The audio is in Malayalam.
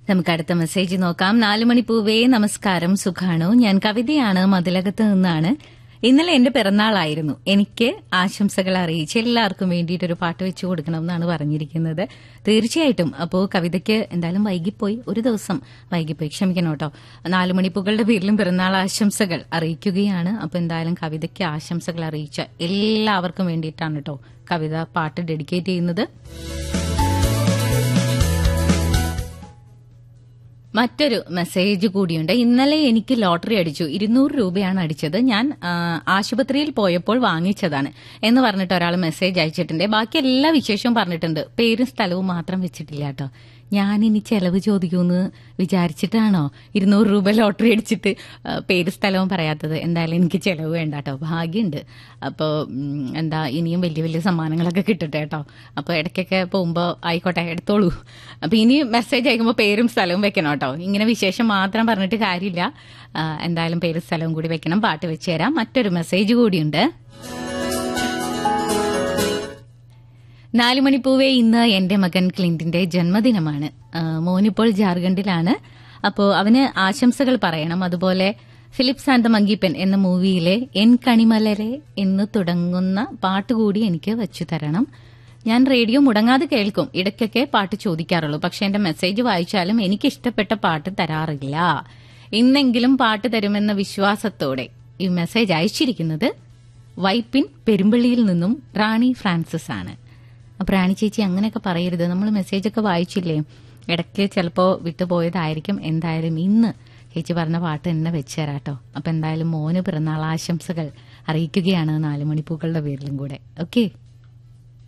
നമുക്ക് അടുത്ത മെസ്സേജ് നോക്കാം നാലു മണിപ്പൂവേ നമസ്കാരം സുഖാണോ ഞാൻ കവിതയാണ് മതിലകത്ത് നിന്നാണ് ഇന്നലെ എന്റെ പിറന്നാളായിരുന്നു എനിക്ക് ആശംസകൾ അറിയിച്ച് എല്ലാവർക്കും വേണ്ടിയിട്ട് ഒരു പാട്ട് വെച്ചു കൊടുക്കണം എന്നാണ് പറഞ്ഞിരിക്കുന്നത് തീർച്ചയായിട്ടും അപ്പോൾ കവിതയ്ക്ക് എന്തായാലും വൈകിപ്പോയി ഒരു ദിവസം വൈകിപ്പോയി ക്ഷമിക്കണം കേട്ടോ നാലു മണിപ്പൂക്കളുടെ പേരിലും പിറന്നാൾ ആശംസകൾ അറിയിക്കുകയാണ് അപ്പോൾ എന്തായാലും കവിതയ്ക്ക് ആശംസകൾ അറിയിച്ച എല്ലാവർക്കും വേണ്ടിയിട്ടാണ് കേട്ടോ കവിത പാട്ട് ഡെഡിക്കേറ്റ് ചെയ്യുന്നത് മറ്റൊരു മെസ്സേജ് കൂടിയുണ്ട് ഇന്നലെ എനിക്ക് ലോട്ടറി അടിച്ചു ഇരുന്നൂറ് രൂപയാണ് അടിച്ചത് ഞാൻ ആ, ആശുപത്രിയിൽ പോയപ്പോൾ വാങ്ങിച്ചതാണ് എന്ന് പറഞ്ഞിട്ട് ഒരാൾ മെസ്സേജ് അയച്ചിട്ടുണ്ട് ബാക്കി എല്ലാ വിശേഷവും പറഞ്ഞിട്ടുണ്ട് പേരും സ്ഥലവും മാത്രം വെച്ചിട്ടില്ല കേട്ടോ ഞാൻ ഇനി ചെലവ് ചോദിക്കുമെന്ന് വിചാരിച്ചിട്ടാണോ ഇരുന്നൂറ് രൂപ ലോട്ടറി അടിച്ചിട്ട് ആ, പേര് സ്ഥലവും പറയാത്തത് എന്തായാലും എനിക്ക് ചെലവ് വേണ്ട കേട്ടോ ഭാഗ്യമുണ്ട് അപ്പോൾ എന്താ ഇനിയും വലിയ വലിയ സമ്മാനങ്ങളൊക്കെ കിട്ടട്ടെ കേട്ടോ അപ്പോൾ ഇടയ്ക്കൊക്കെ പോകുമ്പോൾ ആയിക്കോട്ടെ എടുത്തോളൂ അപ്പോൾ ഇനി മെസ്സേജ് അയക്കുമ്പോൾ പേരും സ്ഥലവും വെക്കണം കേട്ടോ ഇങ്ങനെ വിശേഷം മാത്രം പറഞ്ഞിട്ട് കാര്യമില്ല ആ, എന്തായാലും പേരും സ്ഥലവും കൂടി വെക്കണം പാട്ട് വെച്ച് തരാം മറ്റൊരു മെസ്സേജ് കൂടിയുണ്ട് നാലുമണിപ്പൂവേ ഇന്ന് എന്റെ മകൻ ക്ലിന്റിന്റെ ജന്മദിനമാണ് ആ, മോനിപ്പോൾ ജാർഖണ്ഡിലാണ് അപ്പോൾ അവന് ആശംസകൾ പറയണം അതുപോലെ ഫിലിപ്സ് ആൻഡ് ദ മങ്കിപ്പൻ എന്ന മൂവിയിലെ എൻ കണിമലരെ എന്ന് തുടങ്ങുന്ന പാട്ട് കൂടി എനിക്ക് വച്ചു തരണം ഞാൻ റേഡിയോ മുടങ്ങാതെ കേൾക്കും ഇടയ്ക്കൊക്കെ പാട്ട് ചോദിക്കാറുള്ളൂ പക്ഷെ എന്റെ മെസ്സേജ് വായിച്ചാലും എനിക്ക് ഇഷ്ടപ്പെട്ട പാട്ട് തരാറില്ല ഇന്നെങ്കിലും പാട്ട് തരുമെന്ന വിശ്വാസത്തോടെ ഈ മെസ്സേജ് അയച്ചിരിക്കുന്നത് വൈപ്പിൻ പെരുമ്പള്ളിയിൽ നിന്നും റാണി ഫ്രാൻസിസ് ആണ് അപ്പൊ റാണി ചേച്ചി അങ്ങനെയൊക്കെ പറയരുത് നമ്മൾ മെസ്സേജൊക്കെ വായിച്ചില്ലേ ഇടയ്ക്ക് ചിലപ്പോൾ വിട്ടുപോയതായിരിക്കും എന്തായാലും ഇന്ന് ചേച്ചി പറഞ്ഞ പാട്ട് തന്നെ വെച്ചുതരാട്ടോ അപ്പൊ എന്തായാലും മോന് പിറന്നാൾ ആശംസകൾ അറിയിക്കുകയാണ് നാലുമണിപ്പൂക്കളുടെ പേരിലും കൂടെ ഓക്കെ